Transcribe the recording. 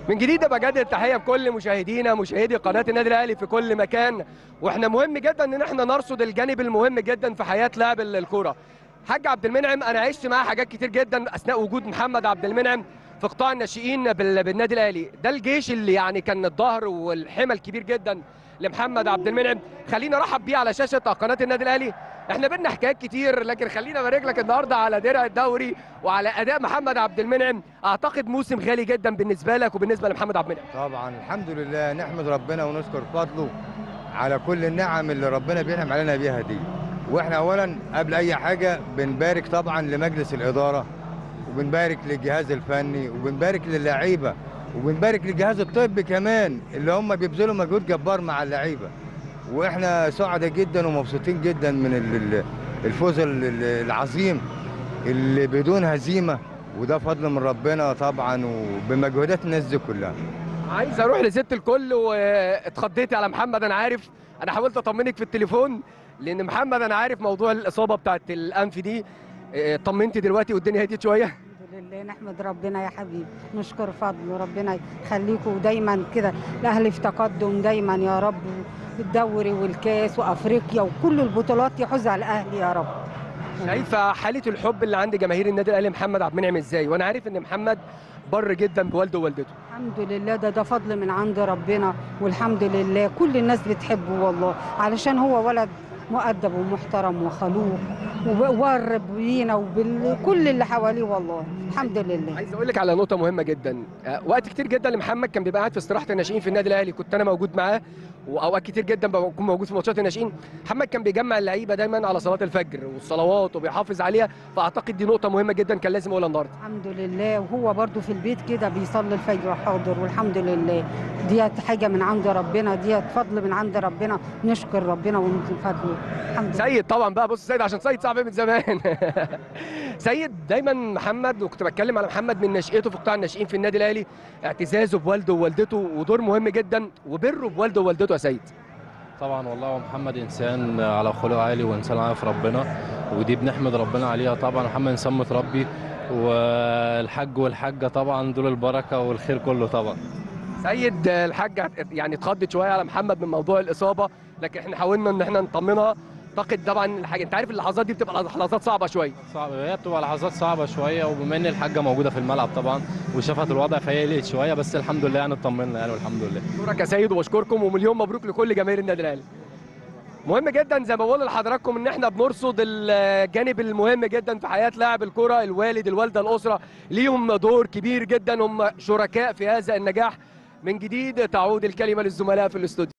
من جديد بجدد التحيه لكل مشاهدينا مشاهدي قناه النادي الاهلي في كل مكان واحنا مهم جدا ان احنا نرصد الجانب المهم جدا في حياه لاعب الكوره حاج عبد المنعم انا عشت معاه حاجات كتير جدا اثناء وجود محمد عبد المنعم في قطاع الناشئين بال- بالنادي الاهلي ده الجيش اللي يعني كان الظهر والحمى الكبير جدا لمحمد عبد المنعم خلينا ارحب بيه على شاشه قناه النادي الاهلي احنا بينا حكايات كتير لكن خلينا ابارك لك النهارده على درع الدوري وعلى اداء محمد عبد المنعم اعتقد موسم غالي جدا بالنسبه لك وبالنسبه لمحمد عبد المنعم طبعا الحمد لله نحمد ربنا ونشكر فضله على كل النعم اللي ربنا بينعم علينا بيها دي واحنا اولا قبل اي حاجه بنبارك طبعا لمجلس الاداره وبنبارك للجهاز الفني وبنبارك للعيبه وبنبارك للجهاز الطبي كمان اللي هم بيبذلوا مجهود جبار مع اللعيبه واحنا سعداء جدا ومبسوطين جدا من ال- ال- الفوز ال- ال- العظيم اللي بدون هزيمه وده فضل من ربنا طبعا وبمجهودات الناس دي كلها عايز اروح لست الكل واتخضيتي على محمد انا عارف انا حاولت اطمنك في التليفون لان محمد انا عارف موضوع الاصابه بتاعت الانف دي اه، طمنتي دلوقتي والدنيا هديت شويه الحمد لله نحمد ربنا يا حبيبي نشكر فضله ربنا يخليكم دايما كده الاهلي في تقدم دايما يا رب الدوري والكاس وافريقيا وكل البطولات يحوز على الاهلي يا رب شايفه حاله الحب اللي عند جماهير النادي الاهلي محمد عبد المنعم ازاي وانا عارف ان محمد بر جدا بوالده ووالدته الحمد لله ده ده فضل من عند ربنا والحمد لله كل الناس بتحبه والله علشان هو ولد مؤدب ومحترم وخلوق وبر بينا وبكل اللي حواليه والله الحمد لله عايز اقول لك على نقطه مهمه جدا اه، وقت كتير جدا لمحمد كان بيبقى قاعد في استراحه الناشئين في النادي الاهلي كنت انا موجود معاه واوقات كتير جدا بكون موجود في ماتشات الناشئين محمد كان بيجمع اللعيبه دايما على صلاه الفجر والصلوات وبيحافظ عليها فاعتقد دي نقطه مهمه جدا كان لازم اقولها النهارده الحمد لله وهو برضو في البيت كده بيصلي الفجر حاضر والحمد لله ديت حاجه من عند ربنا ديت فضل من عند ربنا نشكر ربنا ونشكر فضله الحمد لله سيد طبعا بقى بص سيد عشان سيد صعب من زمان سيد دايما محمد وكنت بتكلم على محمد من نشأته في قطاع الناشئين في النادي الاهلي اعتزازه بوالده ووالدته ودور مهم جدا وبره بوالده ووالدته يا سيد طبعا والله هو محمد انسان على خلق عالي وانسان عارف ربنا ودي بنحمد ربنا عليها طبعا محمد انسان متربي والحاج والحاجه طبعا دول البركه والخير كله طبعا سيد الحاج يعني اتخضت شويه على محمد من موضوع الاصابه لكن احنا حاولنا ان احنا نطمنها اعتقد طبعا الحاجه انت عارف اللحظات دي بتبقى لحظات صعبه شويه صعب هي بتبقى لحظات صعبه شويه وبما ان الحاجه موجوده في الملعب طبعا وشافت الوضع فهي قلقت شويه بس الحمد لله يعني اطمنا يعني والحمد لله اشكرك يا سيد وبشكركم ومليون مبروك لكل جماهير النادي الاهلي مهم جدا زي ما بقول لحضراتكم ان احنا بنرصد الجانب المهم جدا في حياه لاعب الكره الوالد الوالده الاسره ليهم دور كبير جدا هم شركاء في هذا النجاح من جديد تعود الكلمه للزملاء في الاستوديو